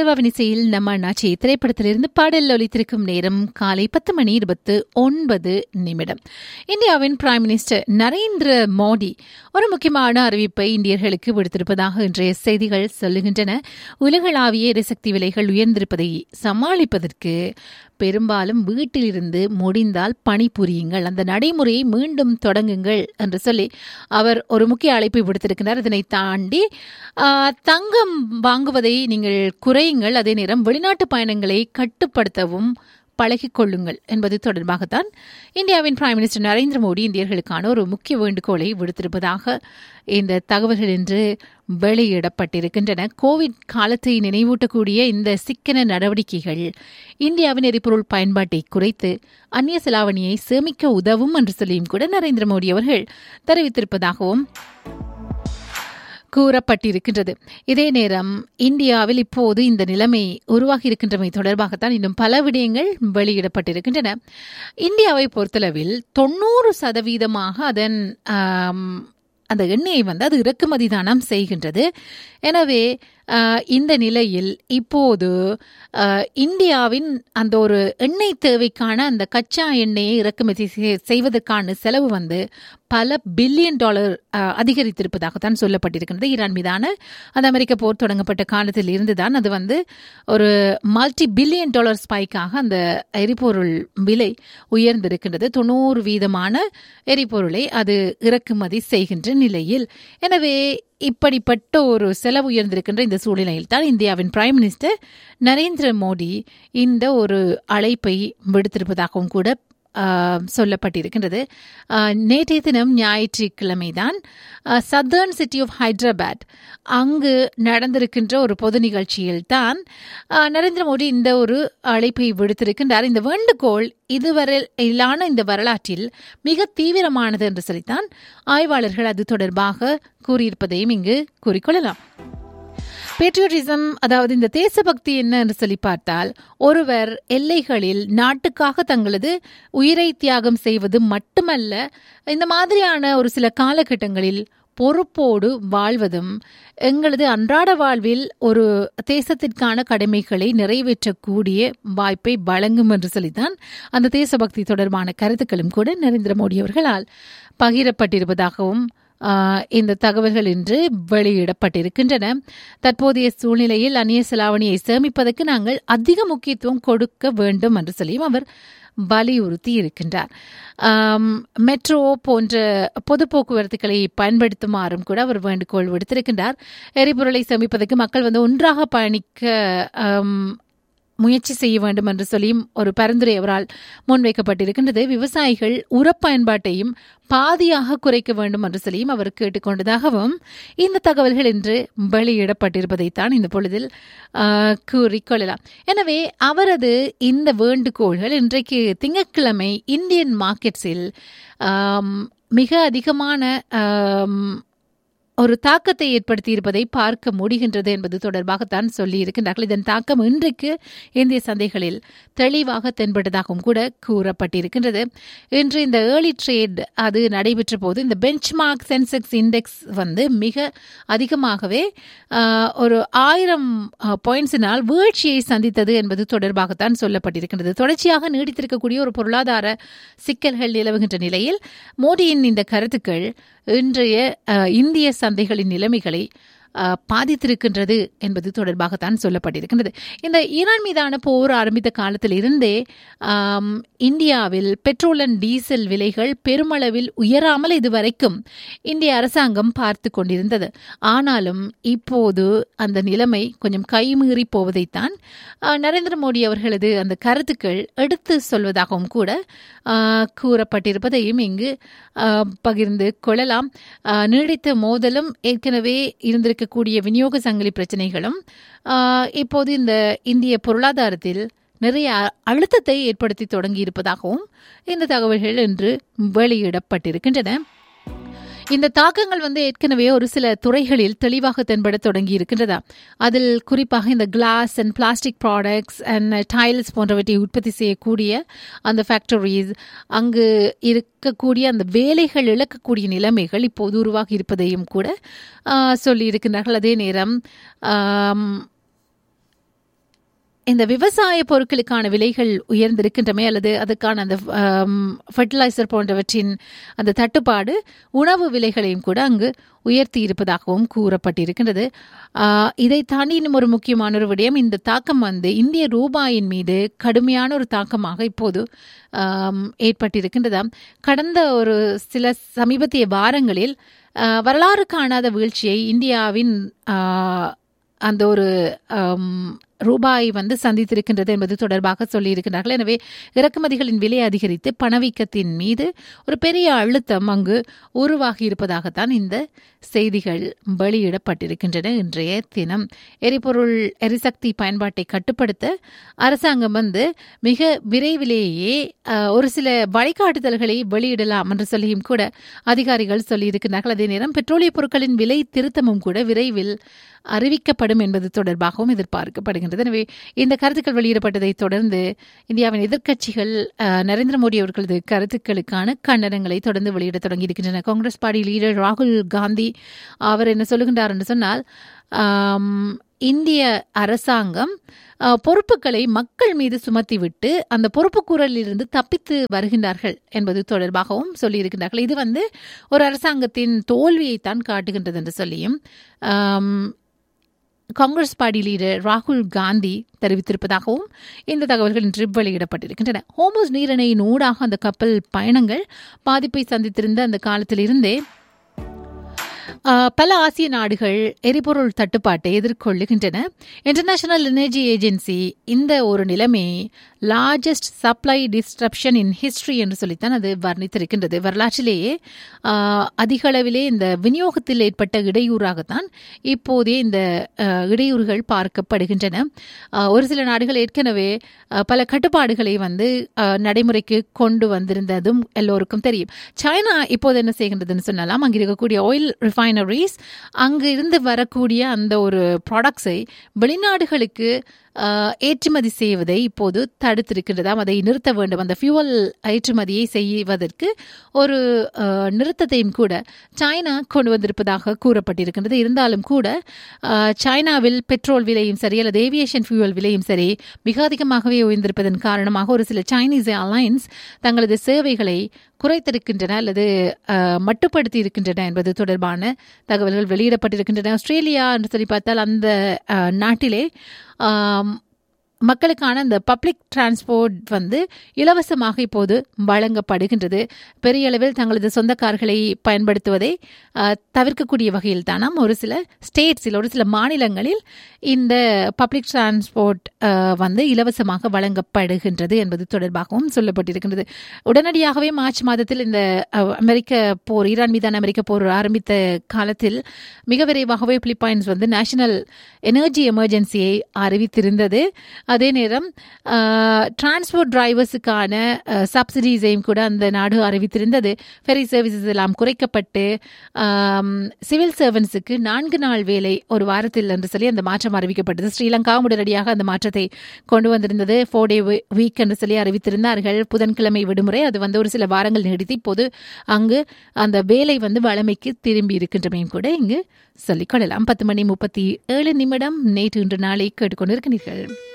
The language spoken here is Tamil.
தேவாவினிசையில் நம்ம அண்ணாச்சி திரைப்படத்திலிருந்து பாடல் ஒலித்திருக்கும் நேரம் காலை பத்து மணி இருபத்து ஒன்பது நிமிடம் இந்தியாவின் பிரைம் மினிஸ்டர் நரேந்திர மோடி ஒரு முக்கியமான அறிவிப்பை இந்தியர்களுக்கு விடுத்திருப்பதாக இன்றைய செய்திகள் சொல்லுகின்றன உலகளாவிய எரிசக்தி விலைகள் உயர்ந்திருப்பதை சமாளிப்பதற்கு பெரும்பாலும் வீட்டிலிருந்து முடிந்தால் பணிபுரியுங்கள் அந்த நடைமுறையை மீண்டும் தொடங்குங்கள் என்று சொல்லி அவர் ஒரு முக்கிய அழைப்பை விடுத்திருக்கிறார் இதனை தாண்டி தங்கம் வாங்குவதை நீங்கள் குறையுங்கள் அதே நேரம் வெளிநாட்டு பயணங்களை கட்டுப்படுத்தவும் பழகிக் கொள்ளுங்கள் என்பது தொடர்பாகத்தான் இந்தியாவின் பிரைம் மினிஸ்டர் நரேந்திர மோடி இந்தியர்களுக்கான ஒரு முக்கிய வேண்டுகோளை விடுத்திருப்பதாக இந்த தகவல்கள் இன்று வெளியிடப்பட்டிருக்கின்றன கோவிட் காலத்தை நினைவூட்டக்கூடிய இந்த சிக்கன நடவடிக்கைகள் இந்தியாவின் எரிபொருள் பயன்பாட்டை குறைத்து அந்நிய செலாவணியை சேமிக்க உதவும் என்று சொல்லியும் கூட நரேந்திர மோடி அவர்கள் தெரிவித்திருப்பதாகவும் கூறப்பட்டிருக்கின்றது இதே நேரம் இந்தியாவில் இப்போது இந்த நிலைமை உருவாகி இருக்கின்றமை தொடர்பாகத்தான் இன்னும் பல விடயங்கள் வெளியிடப்பட்டிருக்கின்றன இந்தியாவை பொறுத்தளவில் தொண்ணூறு சதவீதமாக அதன் அந்த எண்ணெயை வந்து அது இறக்குமதி தானம் செய்கின்றது எனவே இந்த நிலையில் இப்போது இந்தியாவின் அந்த ஒரு எண்ணெய் தேவைக்கான அந்த கச்சா எண்ணெயை இறக்குமதி செய்வதற்கான செலவு வந்து பல பில்லியன் டாலர் அதிகரித்திருப்பதாகத்தான் சொல்லப்பட்டிருக்கிறது ஈரான் மீதான அந்த அமெரிக்க போர் தொடங்கப்பட்ட காலத்தில் இருந்துதான் அது வந்து ஒரு மல்டி பில்லியன் டாலர் ஸ்பைக்காக அந்த எரிபொருள் விலை உயர்ந்திருக்கின்றது தொண்ணூறு வீதமான எரிபொருளை அது இறக்குமதி செய்கின்ற நிலையில் எனவே இப்படிப்பட்ட ஒரு செலவு உயர்ந்திருக்கின்ற இந்த சூழ்நிலையில் தான் இந்தியாவின் பிரைம் மினிஸ்டர் நரேந்திர மோடி இந்த ஒரு அழைப்பை விடுத்திருப்பதாகவும் கூட சொல்லப்பட்டிருக்கின்றது நேற்றைய தினம் ஞாயிற்றுக்கிழமை தான் சதர்ன் சிட்டி ஆஃப் ஹைதராபாத் அங்கு நடந்திருக்கின்ற ஒரு பொது நிகழ்ச்சியில் தான் நரேந்திர மோடி இந்த ஒரு அழைப்பை விடுத்திருக்கின்றார் இந்த வேண்டுகோள் இதுவரையிலான இந்த வரலாற்றில் மிக தீவிரமானது என்று சொல்லித்தான் ஆய்வாளர்கள் அது தொடர்பாக கூறியிருப்பதையும் இங்கு கூறிக்கொள்ளலாம் பேட்ரியோட்டிசம் அதாவது இந்த தேசபக்தி என்ன என்று சொல்லி பார்த்தால் ஒருவர் எல்லைகளில் நாட்டுக்காக தங்களது உயிரை தியாகம் செய்வது மட்டுமல்ல இந்த மாதிரியான ஒரு சில காலகட்டங்களில் பொறுப்போடு வாழ்வதும் எங்களது அன்றாட வாழ்வில் ஒரு தேசத்திற்கான கடமைகளை நிறைவேற்றக்கூடிய வாய்ப்பை வழங்கும் என்று சொல்லித்தான் அந்த தேசபக்தி தொடர்பான கருத்துக்களும் கூட நரேந்திர மோடி அவர்களால் பகிரப்பட்டிருப்பதாகவும் இந்த தகவல்கள் இன்று வெளியிடப்பட்டிருக்கின்றன தற்போதைய சூழ்நிலையில் அந்நிய செலாவணியை சேமிப்பதற்கு நாங்கள் அதிக முக்கியத்துவம் கொடுக்க வேண்டும் என்று சொல்லியும் அவர் வலியுறுத்தி இருக்கின்றார் மெட்ரோ போன்ற பொது போக்குவரத்துகளை பயன்படுத்துமாறும் கூட அவர் வேண்டுகோள் விடுத்திருக்கின்றார் எரிபொருளை சேமிப்பதற்கு மக்கள் வந்து ஒன்றாக பயணிக்க முயற்சி செய்ய வேண்டும் என்று சொல்லியும் ஒரு பரிந்துரை அவரால் முன்வைக்கப்பட்டிருக்கின்றது விவசாயிகள் உரப்பயன்பாட்டையும் பாதியாக குறைக்க வேண்டும் என்று சொல்லியும் அவர் கேட்டுக்கொண்டதாகவும் இந்த தகவல்கள் இன்று வெளியிடப்பட்டிருப்பதைத்தான் இந்த பொழுதில் கூறிக்கொள்ளலாம் எனவே அவரது இந்த வேண்டுகோள்கள் இன்றைக்கு திங்கட்கிழமை இந்தியன் மார்க்கெட்ஸில் மிக அதிகமான ஒரு தாக்கத்தை ஏற்படுத்தி இருப்பதை பார்க்க முடிகின்றது என்பது தொடர்பாகத்தான் சொல்லி இருக்கின்றார்கள் இதன் தாக்கம் இன்றைக்கு இந்திய சந்தைகளில் தெளிவாக தென்பட்டதாகவும் கூட கூறப்பட்டிருக்கின்றது இன்று இந்த ஏர்லி ட்ரேட் அது நடைபெற்ற போது இந்த பெஞ்ச் மார்க் சென்செக்ஸ் இண்டெக்ஸ் வந்து மிக அதிகமாகவே ஒரு ஆயிரம் பாயிண்ட்ஸினால் வீழ்ச்சியை சந்தித்தது என்பது தொடர்பாகத்தான் சொல்லப்பட்டிருக்கின்றது தொடர்ச்சியாக நீடித்திருக்கக்கூடிய ஒரு பொருளாதார சிக்கல்கள் நிலவுகின்ற நிலையில் மோடியின் இந்த கருத்துக்கள் இன்றைய இந்திய சந்தைகளின் நிலைமைகளை பாதித்திருக்கின்றது என்பது தொடர்பாகத்தான் சொல்லப்பட்டிருக்கின்றது இந்த ஈரான் மீதான போர் ஆரம்பித்த காலத்தில் இருந்தே இந்தியாவில் பெட்ரோல் அண்ட் டீசல் விலைகள் பெருமளவில் உயராமல் இதுவரைக்கும் இந்திய அரசாங்கம் பார்த்து கொண்டிருந்தது ஆனாலும் இப்போது அந்த நிலைமை கொஞ்சம் கைமீறி போவதைத்தான் நரேந்திர மோடி அவர்களது அந்த கருத்துக்கள் எடுத்து சொல்வதாகவும் கூட கூறப்பட்டிருப்பதையும் இங்கு பகிர்ந்து கொள்ளலாம் நீடித்த மோதலும் ஏற்கனவே இருந்திருக்கக்கூடிய விநியோக சங்கிலி பிரச்சனைகளும் இப்போது இந்த இந்திய பொருளாதாரத்தில் நிறைய அழுத்தத்தை ஏற்படுத்தி தொடங்கி இருப்பதாகவும் இந்த தகவல்கள் இன்று வெளியிடப்பட்டிருக்கின்றன இந்த தாக்கங்கள் வந்து ஏற்கனவே ஒரு சில துறைகளில் தெளிவாக தென்பட தொடங்கி இருக்கின்றதா அதில் குறிப்பாக இந்த glass and plastic products and tiles போன்றவற்றை உற்பத்தி செய்யக்கூடிய அந்த ஃபேக்டரிஸ் அங்கு இருக்கக்கூடிய அந்த வேலைகள் இழக்கக்கூடிய நிலைமைகள் இப்போது உருவாகி இருப்பதையும் கூட சொல்லி இருக்கின்றார்கள் அதே நேரம் இந்த விவசாய பொருட்களுக்கான விலைகள் உயர்ந்திருக்கின்றமை அல்லது அதுக்கான அந்த ஃபர்டிலைசர் போன்றவற்றின் அந்த தட்டுப்பாடு உணவு விலைகளையும் கூட அங்கு உயர்த்தி இருப்பதாகவும் கூறப்பட்டிருக்கின்றது ஆஹ் இதை தாண்டி இன்னும் ஒரு முக்கியமான ஒரு விடயம் இந்த தாக்கம் வந்து இந்திய ரூபாயின் மீது கடுமையான ஒரு தாக்கமாக இப்போது ஆம், ஏற்பட்டிருக்கின்றதாம் கடந்த ஒரு சில சமீபத்திய வாரங்களில் ஆஹ், வரலாறு காணாத வீழ்ச்சியை இந்தியாவின் ஆஹ், அந்த ஒரு ஆம், ரூபாய் வந்து சந்தித்திருக்கின்றது என்பது தொடர்பாக சொல்லியிருக்கிறார்கள் எனவே இறக்குமதிகளின் விலை அதிகரித்து பணவீக்கத்தின் மீது ஒரு பெரிய அழுத்தம் அங்கு உருவாகி இருப்பதாகத்தான் இந்த செய்திகள் வெளியிடப்பட்டிருக்கின்றன இன்றைய தினம் எரிபொருள் எரிசக்தி பயன்பாட்டை கட்டுப்படுத்த அரசாங்கம் வந்து மிக விரைவிலேயே அஹ், ஒரு சில வழிகாட்டுதல்களை வெளியிடலாம் என்று சொல்லியும் கூட அதிகாரிகள் சொல்லியிருக்கிறார்கள் அதே நேரம் பெட்ரோலிய பொருட்களின் விலை திருத்தமும் கூட விரைவில் அறிவிக்கப்படும் என்பது தொடர்பாகவும் எதிர்பார்க்கப்படுகின்றது எனவே இந்த கருத்துக்கள் வெளியிடப்பட்டதை தொடர்ந்து இந்தியாவின் எதிர்க்கட்சிகள் அஹ், நரேந்திர மோடி அவர்களது கருத்துக்களுக்கான கண்டனங்களை தொடர்ந்து வெளியிட தொடங்கியிருக்கின்றன காங்கிரஸ் பார்ட்டி லீடர் ராகுல் காந்தி அவர் என்ன சொல்லுகின்றார் என்று சொன்னால் ஆம், இந்திய அரசாங்கம் அஹ், பொறுப்புகளை மக்கள் மீது சுமத்திவிட்டு அந்த பொறுப்புக்கூறலிலிருந்து தப்பித்து வருகின்றார்கள் என்பது தொடர்பாகவும் சொல்லியிருக்கின்றார்கள் இது வந்து ஒரு அரசாங்கத்தின் தோல்வியைத்தான் காட்டுகின்றது என்று சொல்லியும் ஆம், காங்கிரஸ் பார்ட்டி லீடர் ராகுல் காந்தி தெரிவித்திருப்பதாகவும் இந்த தகவல்கள் இன்று வெளியிடப்பட்டிருக்கின்றன ஹோமோஸ் நீரிணையின் ஊடாக அந்த கப்பல் பயணங்கள் பாதிப்பை சந்தித்திருந்த அந்த காலத்திலிருந்தே ஆஹ், பல ஆசிய நாடுகள் எரிபொருள் தட்டுப்பாட்டை எதிர்கொள்ளுகின்றன இன்டர்நேஷனல் எனர்ஜி ஏஜென்சி இந்த ஒரு நிலைமை largest supply disruption in history என்று சொல்லித்தான் அது வர்ணித்திருக்கின்றது வரலாற்றிலேயே ஆஹ், அதிக அளவிலே இந்த விநியோகத்தில் ஏற்பட்ட இடையூறாகத்தான் இப்போதே இந்த ஆஹ், இடையூறுகள் பார்க்கப்படுகின்றன ஆஹ், ஒரு சில நாடுகள் ஏற்கனவே ஆஹ், பல கட்டுப்பாடுகளை வந்து ஆஹ், நடைமுறைக்கு கொண்டு வந்திருந்ததும் எல்லோருக்கும் தெரியும் சைனா இப்போது என்ன செய்கின்றதுன்னு சொன்னாலாம் அங்கே இருக்கக்கூடிய ஆயில் ரிஃபைனரிஸ் அங்கு இருந்து வரக்கூடிய அந்த ஒரு ப்ராடக்ட்ஸை வெளிநாடுகளுக்கு ஆஹ், ஏற்றுமதி செய்வதை இப்போது தடுத்திருக்கின்றதாம் அதை நிறுத்த வேண்டும் அந்த ஃபியூவல் ஏற்றுமதியை செய்வதற்கு ஒரு ஆஹ், நிறுத்தத்தையும் கூட சைனா கொண்டு வந்திருப்பதாக கூறப்பட்டிருக்கின்றது இருந்தாலும் கூட ஆஹ், சைனாவில் பெட்ரோல் விலையும் சரி அல்லது ஏவியேஷன் ஃபியூவல் விலையும் சரி மிக அதிகமாகவே உயர்ந்திருப்பதன் காரணமாக ஒரு சில சைனீஸ் அலைன்ஸ் தங்களது சேவைகளை குறைத்திருக்கின்றன அல்லது ஆஹ், மட்டுப்படுத்தி இருக்கின்றன என்பது தொடர்பான தகவல்கள் வெளியிடப்பட்டிருக்கின்றன ஆஸ்திரேலியா என்று சொல்லி பார்த்தால் அந்த ஆஹ், நாட்டிலே ஆம், மக்களுக்கான இந்த பப்ளிக் டிரான்ஸ்போர்ட் வந்து இலவசமாக இப்போது வழங்கப்படுகின்றது பெரிய அளவில் தங்களது சொந்த கார்களை பயன்படுத்துவதை ஆஹ், தவிர்க்கக்கூடிய வகையில் தானாம் ஒரு சில ஸ்டேட்ஸில் ஒரு சில மாநிலங்களில் இந்த பப்ளிக் டிரான்ஸ்போர்ட் வந்து இலவசமாக வழங்கப்படுகின்றது என்பது தொடர்பாகவும் சொல்லப்பட்டிருக்கின்றது உடனடியாகவே மார்ச் மாதத்தில் இந்த அஹ், அமெரிக்க போர் ஈரான் மீதான அமெரிக்க போர் ஆரம்பித்த காலத்தில் மிக விரைவாகவே பிலிப்பைன்ஸ் வந்து நேஷனல் எனர்ஜி எமர்ஜென்சியை அறிவித்திருந்தது அதே நேரம் டிரான்ஸ்போர்ட் டிரைவர்ஸுக்கான சப்சிடிஸையும் கூட அந்த நாடு அறிவித்திருந்தது ஃபெரி சர்வீசஸ் எல்லாம் குறைக்கப்பட்டு சிவில் சர்வன்ஸுக்கு நான்கு நாள் வேலை ஒரு வாரத்தில் என்று சொல்லி அந்த மாற்றம் அறிவிக்கப்பட்டது ஸ்ரீலங்கா உடனடியாக அந்த மாற்றத்தை கொண்டு வந்திருந்தது ஃபோர் டே வீக் என்று சொல்லி அறிவித்திருந்தார்கள் புதன்கிழமை விடுமுறை அது வந்து ஒரு சில வாரங்கள் நீடித்து இப்போது அங்கு அந்த வேலை வந்து வழமைக்கு திரும்பி இருக்கின்றமையும் கூட இங்கு சொல்லிக்கொள்ளலாம் பத்து மணி முப்பத்தி ஏழு நிமிடம் நேற்று இன்று நாளை கேட்டுக்கொண்டிருக்கிறீர்கள்